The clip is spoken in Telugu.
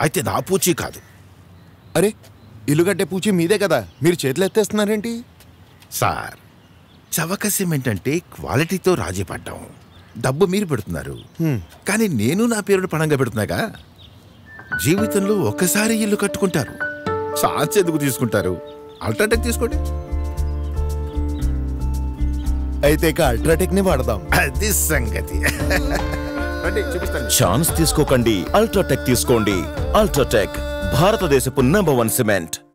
అయితే నా పూచీ కాదు అరే ఇల్లు కట్టే పూచి మీదే కదా మీరు చేతులు ఎత్తేస్తున్నారేంటి సార్ చవక సిమెంట్ అంటే క్వాలిటీతో రాజీ పడ్డాం డబ్బు మీరు పెడుతున్నారు కానీ నేను నా పేరును పణంగా పెడుతున్నాగా జీవితంలో ఒక్కసారి ఇల్లు కట్టుకుంటారు ఛాన్స్ ఎందుకు తీసుకుంటారు అల్ట్రాటెక్ తీసుకోండి అయితే ఇక అల్ట్రాటెక్ ని వాడదాం అది సంగతి రండి చూపిస్తాను ఛాన్స్ తీసుకోకండి అల్ట్రాటెక్ తీసుకోండి అల్ట్రాటెక్ భారతదేశపు నంబర్ వన్ సిమెంట్